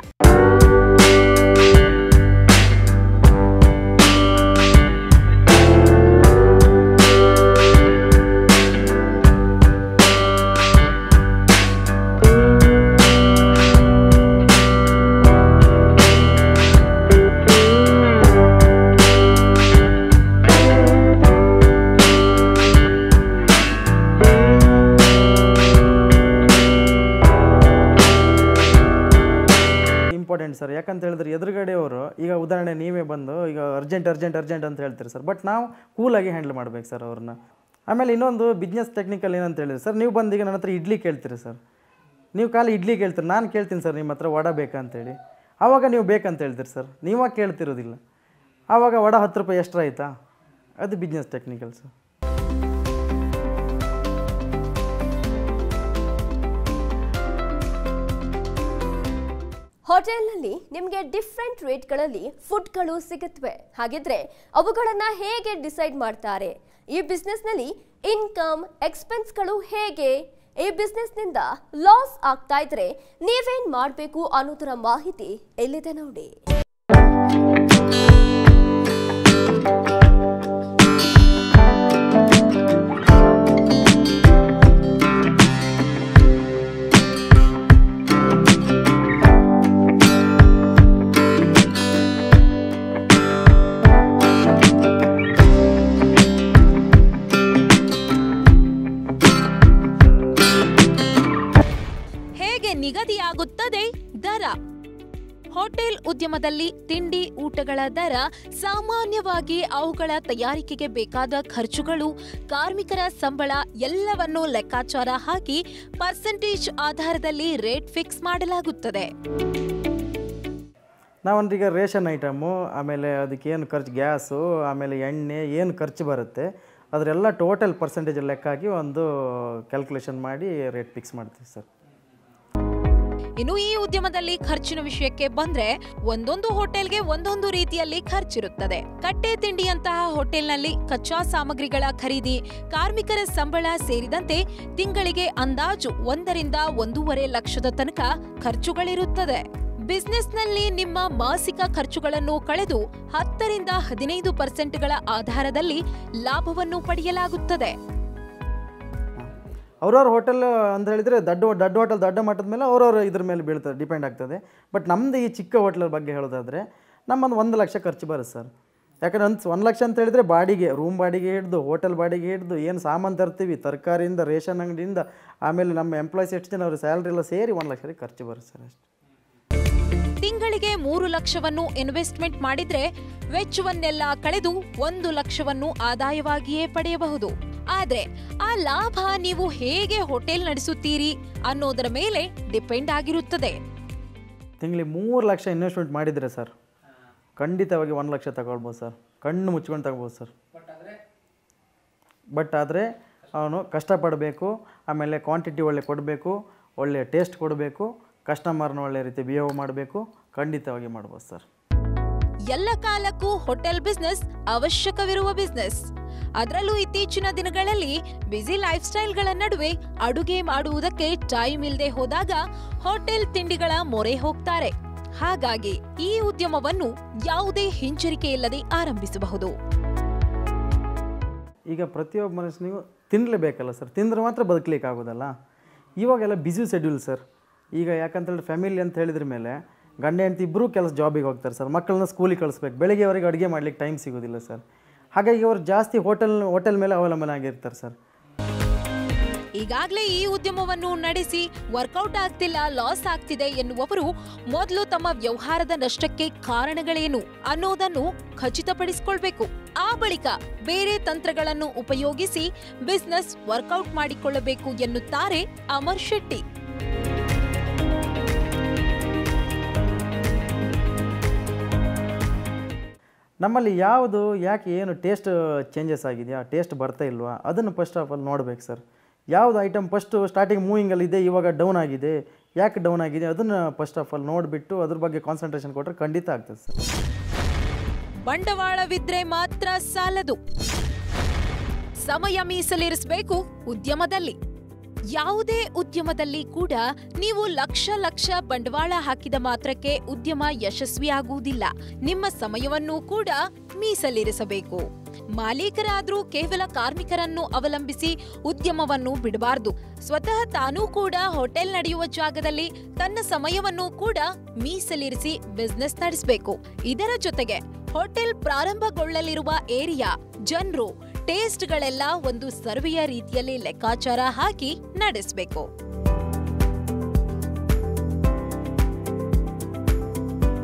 S1: ಸರ್ ಯಾಕಂತ ಹೇಳಿದ್ರೆ ಎದುರುಗಡೆಯವರು ಈಗ ಉದಾಹರಣೆ ನೀವೇ ಬಂದು ಈಗ ಅರ್ಜೆಂಟ್ ಅರ್ಜೆಂಟ್ ಅರ್ಜೆಂಟ್ ಅಂತ ಹೇಳ್ತೀರಿ ಸರ್ ಬಟ್ ನಾವು ಕೂಲಾಗಿ ಹ್ಯಾಂಡಲ್ ಮಾಡ್ಬೇಕು ಸರ್ ಅವ್ರನ್ನ ಆಮೇಲೆ ಇನ್ನೊಂದು ಬಿಸ್ನೆಸ್ ಟೆಕ್ನಿಕಲ್ ಏನಂತ ಹೇಳಿದ್ರೆ ಸರ್ ನೀವು ಬಂದು ಈಗ ನನ್ನ ಹತ್ರ ಇಡ್ಲಿ ಕೇಳ್ತೀರಿ ಸರ್ ನೀವು ಖಾಲಿ ಇಡ್ಲಿ ಕೇಳ್ತೀರಿ ನಾನು ಕೇಳ್ತೀನಿ ಸರ್ ನಿಮ್ಮ ಹತ್ರ ವಡ ಬೇಕಂತೇಳಿ ಆವಾಗ ನೀವು ಬೇಕಂತ ಹೇಳ್ತೀರಿ ಸರ್ ನೀವಾಗ ಕೇಳ್ತಿರೋದಿಲ್ಲ ಆವಾಗ ವಡ ಹತ್ತು ರೂಪಾಯಿ ಎಕ್ಸ್ಟ್ರಾ ಆಯಿತಾ ಅದು ಬಿಸ್ನೆಸ್ ಟೆಕ್ನಿಕಲ್ ಸರ್
S2: ಹೋಟೆಲ್ನಲ್ಲಿ ನಿಮಗೆ ಡಿಫ್ರೆಂಟ್ ರೇಟ್ಗಳಲ್ಲಿ ಫುಡ್ಗಳು ಸಿಗುತ್ತವೆ ಹಾಗಿದ್ರೆ ಅವುಗಳನ್ನ ಹೇಗೆ ಡಿಸೈಡ್ ಮಾಡ್ತಾರೆ ಈ ಬಿಸ್ನೆಸ್ನಲ್ಲಿ ಇನ್ಕಮ್ ಎಕ್ಸ್ಪೆನ್ಸ್ಗಳು ಹೇಗೆ ಈ ಬಿಸ್ನೆಸ್ನಿಂದ ಲಾಸ್ ಆಗ್ತಾ ಇದ್ರೆ ನೀವೇನ್ ಮಾಡಬೇಕು ಅನ್ನೋದರ ಮಾಹಿತಿ ಎಲ್ಲಿದೆ ನೋಡಿ
S3: ಹೇಗೆ ನಿಗದಿಯಾಗುತ್ತದೆ ದರ ಹೋಟೆಲ್ ಉದ್ಯಮದಲ್ಲಿ ತಿಂಡಿ ಊಟಗಳ ದರ ಸಾಮಾನ್ಯವಾಗಿ ಅವುಗಳ ತಯಾರಿಕೆಗೆ ಬೇಕಾದ ಖರ್ಚುಗಳು ಕಾರ್ಮಿಕರ ಸಂಬಳ ಎಲ್ಲವನ್ನೂ ಲೆಕ್ಕಾಚಾರ ಹಾಕಿ ಪರ್ಸೆಂಟೇಜ್ ಆಧಾರದಲ್ಲಿ ರೇಟ್ ಫಿಕ್ಸ್ ಮಾಡಲಾಗುತ್ತದೆ
S1: ನಾವಂದ್ರೆ ಈಗ ರೇಷನ್ ಐಟಮು ಆಮೇಲೆ ಅದಕ್ಕೆ ಏನು ಖರ್ಚು ಗ್ಯಾಸು ಆಮೇಲೆ ಎಣ್ಣೆ ಏನು ಖರ್ಚು ಬರುತ್ತೆ ಅದರೆಲ್ಲ ಟೋಟಲ್ ಪರ್ಸೆಂಟೇಜ್ ಲೆಕ್ಕ ಹಾಕಿ ಒಂದು ಕ್ಯಾಲ್ಕುಲೇಷನ್ ಮಾಡಿ ರೇಟ್ ಫಿಕ್ಸ್ ಮಾಡ್ತೀವಿ ಸರ್
S3: ಇನ್ನು ಈ ಉದ್ಯಮದಲ್ಲಿ ಖರ್ಚಿನ ವಿಷಯಕ್ಕೆ ಬಂದ್ರೆ ಒಂದೊಂದು ಹೋಟೆಲ್ಗೆ ಒಂದೊಂದು ರೀತಿಯಲ್ಲಿ ಖರ್ಚಿರುತ್ತದೆ ಕಟ್ಟೆ ತಿಂಡಿಯಂತಹ ಹೋಟೆಲ್ನಲ್ಲಿ ಕಚ್ಚಾ ಸಾಮಗ್ರಿಗಳ ಖರೀದಿ ಕಾರ್ಮಿಕರ ಸಂಬಳ ಸೇರಿದಂತೆ ತಿಂಗಳಿಗೆ ಅಂದಾಜು ಒಂದರಿಂದ ಒಂದೂವರೆ ಲಕ್ಷದ ತನಕ ಖರ್ಚುಗಳಿರುತ್ತದೆ ಬಿಸ್ನೆಸ್ನಲ್ಲಿ ನಿಮ್ಮ ಮಾಸಿಕ ಖರ್ಚುಗಳನ್ನು ಕಳೆದು ಹತ್ತರಿಂದ ಹದಿನೈದು ಪರ್ಸೆಂಟ್ಗಳ ಆಧಾರದಲ್ಲಿ ಲಾಭವನ್ನು ಪಡೆಯಲಾಗುತ್ತದೆ
S1: ಅವ್ರವ್ರ ಹೋಟೆಲ್ ಅಂತ ಹೇಳಿದರೆ ದೊಡ್ಡ ದೊಡ್ಡ ಹೋಟೆಲ್ ದೊಡ್ಡ ಮಟ್ಟದ ಮೇಲೆ ಅವ್ರವ್ರ ಇದ್ರ ಮೇಲೆ ಬೀಳ್ತದೆ ಡಿಪೆಂಡ್ ಆಗ್ತದೆ ಬಟ್ ನಮ್ಮದು ಈ ಚಿಕ್ಕ ಹೋಟ್ಲ್ ಬಗ್ಗೆ ಹೇಳೋದಾದರೆ ನಮ್ಮೊಂದು ಒಂದು ಲಕ್ಷ ಖರ್ಚು ಬರುತ್ತೆ ಸರ್ ಯಾಕಂದ್ರೆ ಒಂದು ಒಂದು ಲಕ್ಷ ಅಂತ ಹೇಳಿದರೆ ಬಾಡಿಗೆ ರೂಮ್ ಬಾಡಿಗೆ ಹಿಡ್ದು ಹೋಟೆಲ್ ಬಾಡಿಗೆ ಹಿಡ್ದು ಏನು ಸಾಮಾನು ತರ್ತೀವಿ ತರಕಾರಿಯಿಂದ ರೇಷನ್ ಅಂಗಡಿಯಿಂದ ಆಮೇಲೆ ನಮ್ಮ ಎಂಪ್ಲಾಯ್ಸ್ ಎಷ್ಟು ಜನ ಅವ್ರ ಸ್ಯಾಲ್ರಿ ಎಲ್ಲ ಸೇರಿ ಒಂದು ಲಕ್ಷ ಖರ್ಚು ಬರುತ್ತೆ ಸರ್ ಅಷ್ಟೇ
S3: ತಿಂಗಳಿಗೆ ಮೂರು ಲಕ್ಷವನ್ನು ಇನ್ವೆಸ್ಟ್ಮೆಂಟ್ ಮಾಡಿದ್ರೆ ವೆಚ್ಚವನ್ನೆಲ್ಲ ಕಳೆದು ಒಂದು ಲಕ್ಷವನ್ನು ಆದಾಯವಾಗಿಯೇ ಪಡೆಯಬಹುದು ಆದ್ರೆ ಆ ಲಾಭ ನೀವು ಹೇಗೆ ಹೋಟೆಲ್ ನಡೆಸುತ್ತೀರಿ ಅನ್ನೋದರ ಮೇಲೆ ಡಿಪೆಂಡ್ ಆಗಿರುತ್ತದೆ
S1: ತಿಂಗಳಿಗೆ ಮೂರು ಲಕ್ಷ ಇನ್ವೆಸ್ಟ್ಮೆಂಟ್ ಮಾಡಿದರೆ ಸರ್ ಖಂಡಿತವಾಗಿ ಒಂದು ಲಕ್ಷ ತಗೊಳ್ಬೋದು ಸರ್ ಕಣ್ಣು ಮುಚ್ಕೊಂಡು ತಗೋಬೋದು ಸರ್ ಬಟ್ ಆದರೆ ಅವನು ಕಷ್ಟಪಡಬೇಕು ಆಮೇಲೆ ಕ್ವಾಂಟಿಟಿ ಒಳ್ಳೆ ಕೊಡಬೇಕು ಒಳ್ಳೆ ಟೇಸ್ಟ್ ಕೊಡಬೇಕು ಕಸ್ಟಮರ್ನ ಒಳ್ಳೆ ರೀತಿ ಬಿಹೇವ್ ಮಾಡಬೇಕು ಖಂಡಿತವಾಗಿ ಮಾಡ್ಬೋದು ಸರ್
S3: ಎಲ್ಲ ಕಾಲಕ್ಕೂ ಹೋಟೆಲ್ ಬಿಸ್ನೆಸ್ ಅವಶ್ಯಕವಿರುವ ಬಿಸ್ನೆಸ್ ಅದರಲ್ಲೂ ಇತ್ತೀಚಿನ ದಿನಗಳಲ್ಲಿ ಬ್ಯುಸಿ ಲೈಫ್ ಸ್ಟೈಲ್ಗಳ ನಡುವೆ ಅಡುಗೆ ಮಾಡುವುದಕ್ಕೆ ಟೈಮ್ ಇಲ್ಲದೆ ಹೋದಾಗ ಹೋಟೆಲ್ ತಿಂಡಿಗಳ ಮೊರೆ ಹೋಗ್ತಾರೆ ಹಾಗಾಗಿ ಈ ಉದ್ಯಮವನ್ನು ಯಾವುದೇ ಹಿಂಜರಿಕೆ ಇಲ್ಲದೆ ಆರಂಭಿಸಬಹುದು
S1: ಈಗ ಪ್ರತಿಯೊಬ್ಬ ಮನುಷ್ಯನಿಗೂ ತಿನ್ನಲೇಬೇಕಲ್ಲ ಸರ್ ತಿಂದ್ರೆ ಮಾತ್ರ ಬದುಕಲಿಕ್ಕೆ ಆಗೋದಲ್ಲ ಇವಾಗೆಲ್ಲ ಬ್ಯುಸಿ ಶೆಡ್ಯೂಲ್ ಸರ್ ಈಗ ಯಾಕಂತೇಳಿ ಫ್ಯಾಮಿಲಿ ಅಂತ ಹೇಳಿದ್ರ ಮೇಲೆ ಗಂಡ ಹೆಂಡತಿ ಇಬ್ಬರೂ ಕೆಲಸ ಜಾಬಿಗೆ ಹೋಗ್ತಾರೆ ಸರ್ ಮಕ್ಕಳನ್ನ ಸ್ಕೂಲಿಗೆ ಕಳಿಸ್ಬೇಕು ಬೆಳಗ್ಗೆವರೆಗೆ ಅಡುಗೆ ಮಾಡ್ಲಿಕ್ಕೆ ಟೈಮ್ ಸಿಗೋದಿಲ್ಲ ಸರ್ ಹಾಗಾಗಿ ಅವರು ಜಾಸ್ತಿ ಹೋಟೆಲ್ ಹೋಟೆಲ್ ಮೇಲೆ ಅವಲಂಬನೆ ಆಗಿರ್ತಾರೆ ಸರ್
S3: ಈಗಾಗಲೇ ಈ ಉದ್ಯಮವನ್ನು ನಡೆಸಿ ವರ್ಕೌಟ್ ಆಗ್ತಿಲ್ಲ ಲಾಸ್ ಆಗ್ತಿದೆ ಎನ್ನುವವರು ಮೊದಲು ತಮ್ಮ ವ್ಯವಹಾರದ ನಷ್ಟಕ್ಕೆ ಕಾರಣಗಳೇನು ಅನ್ನೋದನ್ನು ಖಚಿತಪಡಿಸಿಕೊಳ್ಬೇಕು ಆ ಬಳಿಕ ಬೇರೆ ತಂತ್ರಗಳನ್ನು ಉಪಯೋಗಿಸಿ ಬಿಸ್ನೆಸ್ ವರ್ಕೌಟ್ ಮಾಡಿಕೊಳ್ಳಬೇಕು ಎನ್ನುತ್ತಾರೆ ಅಮರ್ ಶೆಟ್ಟಿ
S1: ನಮ್ಮಲ್ಲಿ ಯಾವುದು ಯಾಕೆ ಏನು ಟೇಸ್ಟ್ ಚೇಂಜಸ್ ಆಗಿದೆಯಾ ಟೇಸ್ಟ್ ಬರ್ತಾ ಇಲ್ವಾ ಅದನ್ನು ಫಸ್ಟ್ ಆಫ್ ಆಲ್ ನೋಡ್ಬೇಕು ಸರ್ ಯಾವುದು ಐಟಮ್ ಫಸ್ಟು ಸ್ಟಾರ್ಟಿಂಗ್ ಮೂವಿಂಗಲ್ಲಿ ಇದೆ ಇವಾಗ ಡೌನ್ ಆಗಿದೆ ಯಾಕೆ ಡೌನ್ ಆಗಿದೆ ಅದನ್ನು ಫಸ್ಟ್ ಆಫ್ ಆಲ್ ನೋಡಿಬಿಟ್ಟು ಅದ್ರ ಬಗ್ಗೆ ಕಾನ್ಸಂಟ್ರೇಷನ್ ಕೊಟ್ಟರೆ ಖಂಡಿತ ಆಗ್ತದೆ ಸರ್
S3: ಬಂಡವಾಳವಿದ್ರೆ ಮಾತ್ರ ಸಾಲದು ಸಮಯ ಮೀಸಲಿರಿಸಬೇಕು ಉದ್ಯಮದಲ್ಲಿ ಯಾವುದೇ ಉದ್ಯಮದಲ್ಲಿ ಕೂಡ ನೀವು ಲಕ್ಷ ಲಕ್ಷ ಬಂಡವಾಳ ಹಾಕಿದ ಮಾತ್ರಕ್ಕೆ ಉದ್ಯಮ ಯಶಸ್ವಿಯಾಗುವುದಿಲ್ಲ ನಿಮ್ಮ ಸಮಯವನ್ನು ಕೂಡ ಮೀಸಲಿರಿಸಬೇಕು ಮಾಲೀಕರಾದ್ರೂ ಕೇವಲ ಕಾರ್ಮಿಕರನ್ನು ಅವಲಂಬಿಸಿ ಉದ್ಯಮವನ್ನು ಬಿಡಬಾರದು ಸ್ವತಃ ತಾನೂ ಕೂಡ ಹೋಟೆಲ್ ನಡೆಯುವ ಜಾಗದಲ್ಲಿ ತನ್ನ ಸಮಯವನ್ನು ಕೂಡ ಮೀಸಲಿರಿಸಿ ಬಿಸ್ನೆಸ್ ನಡೆಸಬೇಕು ಇದರ ಜೊತೆಗೆ ಹೋಟೆಲ್ ಪ್ರಾರಂಭಗೊಳ್ಳಲಿರುವ ಏರಿಯಾ ಜನರು ಟೇಸ್ಟ್ಗಳೆಲ್ಲ ಒಂದು ಸರ್ವೆಯ ರೀತಿಯಲ್ಲಿ ಲೆಕ್ಕಾಚಾರ ಹಾಕಿ ನಡೆಸಬೇಕು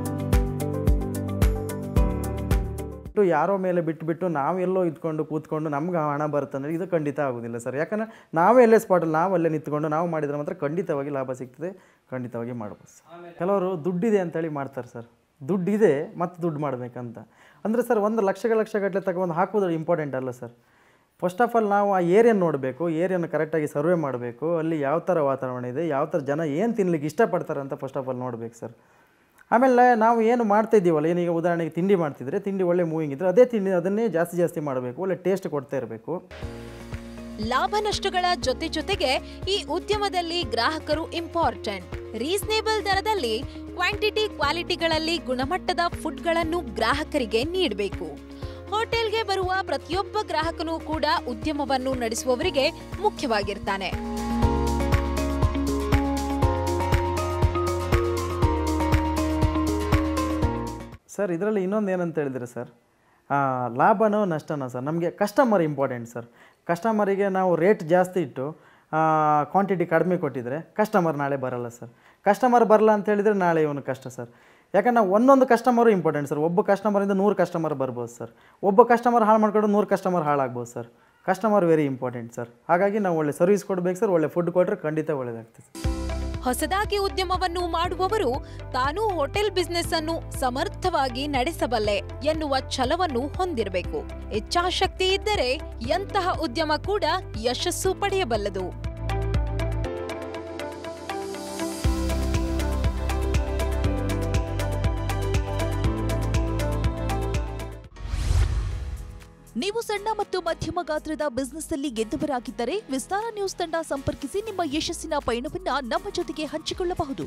S1: ಬಿಟ್ಟು ಯಾರೋ ಮೇಲೆ ಬಿಟ್ಬಿಟ್ಟು ನಾವೆಲ್ಲೋ ಇದ್ಕೊಂಡು ಕೂತ್ಕೊಂಡು ನಮ್ಗೆ ಹಣ ಬರುತ್ತಂದ್ರೆ ಇದು ಖಂಡಿತ ಆಗೋದಿಲ್ಲ ಸರ್ ಯಾಕಂದರೆ ನಾವೇ ಎಲ್ಲೇ ಸ್ಪಾಟಲ್ಲಿ ನಾವು ಅಲ್ಲೇ ನಿಂತ್ಕೊಂಡು ನಾವು ಮಾಡಿದ್ರೆ ಮಾತ್ರ ಖಂಡಿತವಾಗಿ ಲಾಭ ಸಿಗ್ತದೆ ಖಂಡಿತವಾಗಿ ಮಾಡ್ಬೋದು ಸರ್ ಕೆಲವರು ದುಡ್ಡಿದೆ ಅಂತೇಳಿ ಮಾಡ್ತಾರೆ ಸರ್ ದುಡ್ಡಿದೆ ಮತ್ತು ದುಡ್ಡು ಮಾಡಬೇಕಂತ ಅಂದರೆ ಸರ್ ಒಂದು ಲಕ್ಷಗಳ ಲಕ್ಷಗಟ್ಟಲೆ ತಗೊಂಡು ಹಾಕೋದು ಇಂಪಾರ್ಟೆಂಟ್ ಅಲ್ಲ ಸರ್ ಫಸ್ಟ್ ಆಫ್ ಆಲ್ ನಾವು ಆ ಏರಿಯನ್ ನೋಡಬೇಕು ಏರಿಯನ್ ಕರೆಕ್ಟಾಗಿ ಸರ್ವೆ ಮಾಡಬೇಕು ಅಲ್ಲಿ ಯಾವ ಥರ ವಾತಾವರಣ ಇದೆ ಯಾವ ಥರ ಜನ ಏನು ತಿನ್ಲಿಕ್ಕೆ ಇಷ್ಟಪಡ್ತಾರೆ ಅಂತ ಫಸ್ಟ್ ಆಫ್ ಆಲ್ ನೋಡ್ಬೇಕು ಸರ್ ಆಮೇಲೆ ನಾವು ಏನು ಮಾಡ್ತಾ ಇದ್ದೀವಲ್ಲ ಏನೀಗ ಉದಾಹರಣೆಗೆ ತಿಂಡಿ ಮಾಡ್ತಿದ್ರೆ ತಿಂಡಿ ಒಳ್ಳೆ ಮೂವಿಂಗ್ ಇದ್ದರೆ ಅದೇ ತಿಂಡಿ ಅದನ್ನೇ ಜಾಸ್ತಿ ಜಾಸ್ತಿ ಮಾಡಬೇಕು ಒಳ್ಳೆ ಟೇಸ್ಟ್ ಕೊಡ್ತಾ ಇರಬೇಕು
S3: ಲಾಭ ನಷ್ಟಗಳ ಜೊತೆ ಜೊತೆಗೆ ಈ ಉದ್ಯಮದಲ್ಲಿ ಗ್ರಾಹಕರು ಇಂಪಾರ್ಟೆಂಟ್ ರೀಸನೇಬಲ್ ದರದಲ್ಲಿ ಕ್ವಾಂಟಿಟಿ ಕ್ವಾಲಿಟಿಗಳಲ್ಲಿ ಗುಣಮಟ್ಟದ ಫುಡ್ಗಳನ್ನು ಗ್ರಾಹಕರಿಗೆ ನೀಡಬೇಕು ಹೋಟೆಲ್ಗೆ ಬರುವ ಪ್ರತಿಯೊಬ್ಬ ಗ್ರಾಹಕನೂ ಕೂಡ ಉದ್ಯಮವನ್ನು ನಡೆಸುವವರಿಗೆ ಮುಖ್ಯವಾಗಿರ್ತಾನೆ
S1: ಸರ್ ಇದರಲ್ಲಿ ಇನ್ನೊಂದು ಏನಂತ ಹೇಳಿದ್ರೆ ಸರ್ ಆ, ಲಾಭನೋ ನಷ್ಟನೋ ಸರ್ ನಮಗೆ ಕಸ್ಟಮರ್ ಇಂಪಾರ್ಟೆಂಟ್ ಸರ್ ಕಸ್ಟಮರಿಗೆ ನಾವು ರೇಟ್ ಜಾಸ್ತಿ ಇಟ್ಟು ಕ್ವಾಂಟಿಟಿ ಕಡಿಮೆ ಕೊಟ್ಟಿದ್ರೆ ಕಸ್ಟಮರ್ ನಾಳೆ ಬರಲ್ಲ ಸರ್ ಕಸ್ಟಮರ್ ಬರಲ್ಲ ಅಂತ ಹೇಳಿದರೆ ನಾಳೆ ಇವನು ಕಷ್ಟ ಸರ್ ಯಾಕಂದ್ರೆ ನಾವು ಒಂದೊಂದು ಕಸ್ಟಮರು ಇಂಪಾರ್ಟೆಂಟ್ ಸರ್ ಒಬ್ಬ ಕಸ್ಟಮರಿಂದ ನೂರು ಕಸ್ಟಮರ್ ಬರ್ಬೋದು ಸರ್ ಒಬ್ಬ ಕಸ್ಟಮರ್ ಹಾಳು ಮಾಡ್ಕೊಂಡು ನೂರು ಕಸ್ಟಮರ್ ಹಾಳಾಗ್ಬೋದು sir customer very important sir ಹಾಗಾಗಿ ನಾವು ಒಳ್ಳೆ ಸರ್ವಿಸ್ ಕೊಡ್ಬೇಕು ಸರ್ ಒಳ್ಳೆ ಫುಡ್ ಕೊಟ್ಟರೆ ಖಂಡಿತ ಒಳ್ಳೆಯದಾಗ್ತದೆ
S3: ಹೊಸದಾಗಿ ಉದ್ಯಮವನ್ನು ಮಾಡುವವರು ತಾನೂ ಹೋಟೆಲ್ ಬಿಸ್ನೆಸ್ ಅನ್ನು ಸಮರ್ಥವಾಗಿ ನಡೆಸಬಲ್ಲೆ ಎನ್ನುವ ಛಲವನ್ನು ಹೊಂದಿರಬೇಕು ಇಚ್ಛಾಶಕ್ತಿ ಇದ್ದರೆ ಎಂತಹ ಉದ್ಯಮ ಕೂಡ ಯಶಸ್ಸು ಪಡೆಯಬಲ್ಲದು
S4: ನೀವು ಸಣ್ಣ ಮತ್ತು ಮಧ್ಯಮ ಗಾತ್ರದ ಬಿಸ್ನೆಸ್ ಅಲ್ಲಿ ಗೆದ್ದವರಾಗಿದ್ದರೆ ವಿಸ್ತಾರ ನ್ಯೂಸ್ ತಂಡ ಸಂಪರ್ಕಿಸಿ ನಿಮ್ಮ ಯಶಸ್ಸಿನ ಪಯಣವನ್ನ ನಮ್ಮ ಜೊತೆಗೆ ಹಂಚಿಕೊಳ್ಳಬಹುದು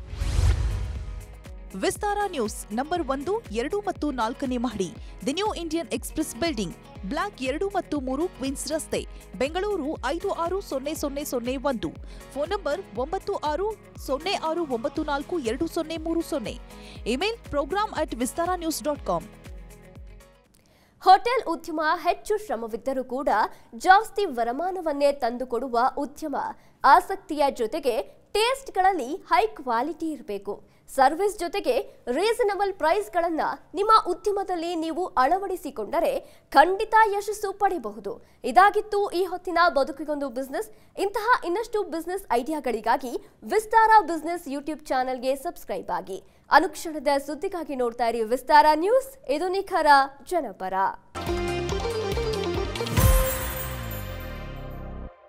S4: ವಿಸ್ತಾರ ನ್ಯೂಸ್ ನಂಬರ್ ಒಂದು ಎರಡು ಮತ್ತು ನಾಲ್ಕನೇ ಮಹಡಿ the New Indian Express building block ಎರಡು ಮತ್ತು ಮೂರು ಕ್ವೀನ್ಸ್ ರಸ್ತೆ ಬೆಂಗಳೂರು ಐದು ಆರು ಸೊನ್ನೆ ಸೊನ್ನೆ ಸೊನ್ನೆ ಒಂದು ಫೋನ್ ನಂಬರ್ ಒಂಬತ್ತು ಆರು ಸೊನ್ನೆ ಆರು ಒಂಬತ್ತು ನಾಲ್ಕು ಎರಡು ಸೊನ್ನೆ ಮೂರು ಸೊನ್ನೆ email program at Vistara news dot com
S2: hotel ಉದ್ಯಮ ಹೆಚ್ಚು ಶ್ರಮವಿದ್ದರೂ ಕೂಡ ಜಾಸ್ತಿ ವರಮಾನವನ್ನೇ ತಂದುಕೊಡುವ ಉದ್ಯಮ ಆಸಕ್ತಿಯ ಜೊತೆಗೆ ಟೇಸ್ಟ್ಗಳಲ್ಲಿ ಹೈ ಕ್ವಾಲಿಟಿ ಇರಬೇಕು ಸರ್ವಿಸ್ ಜೊತೆಗೆ ರೀಸನಬಲ್ ಪ್ರೈಸ್ಗಳನ್ನ ನಿಮ್ಮ ಉದ್ಯಮದಲ್ಲಿ ನೀವು ಅಳವಡಿಸಿಕೊಂಡರೆ ಖಂಡಿತ ಯಶಸ್ಸು ಪಡೆಯಬಹುದು ಇದಾಗಿತ್ತು ಈ ಹೊತ್ತಿನ ಬದುಕಿಗೊಂದು ಬಿಸ್ನೆಸ್ ಇಂತಹ ಇನ್ನಷ್ಟು ಬಿಸ್ನೆಸ್ ಐಡಿಯಾಗಳಿಗಾಗಿ ವಿಸ್ತಾರ ಬಿಸ್ನೆಸ್ ಯೂಟ್ಯೂಬ್ ಚಾನೆಲ್ಗೆ ಸಬ್ಸ್ಕ್ರೈಬ್ ಆಗಿ ಅನುಕ್ಷಣದ ಸುದ್ದಿಗಾಗಿ ನೋಡ್ತಾ ಇರಿ ವಿಸ್ತಾರ ನ್ಯೂಸ್ ಇದು ನಿಖರ ಜನಪರ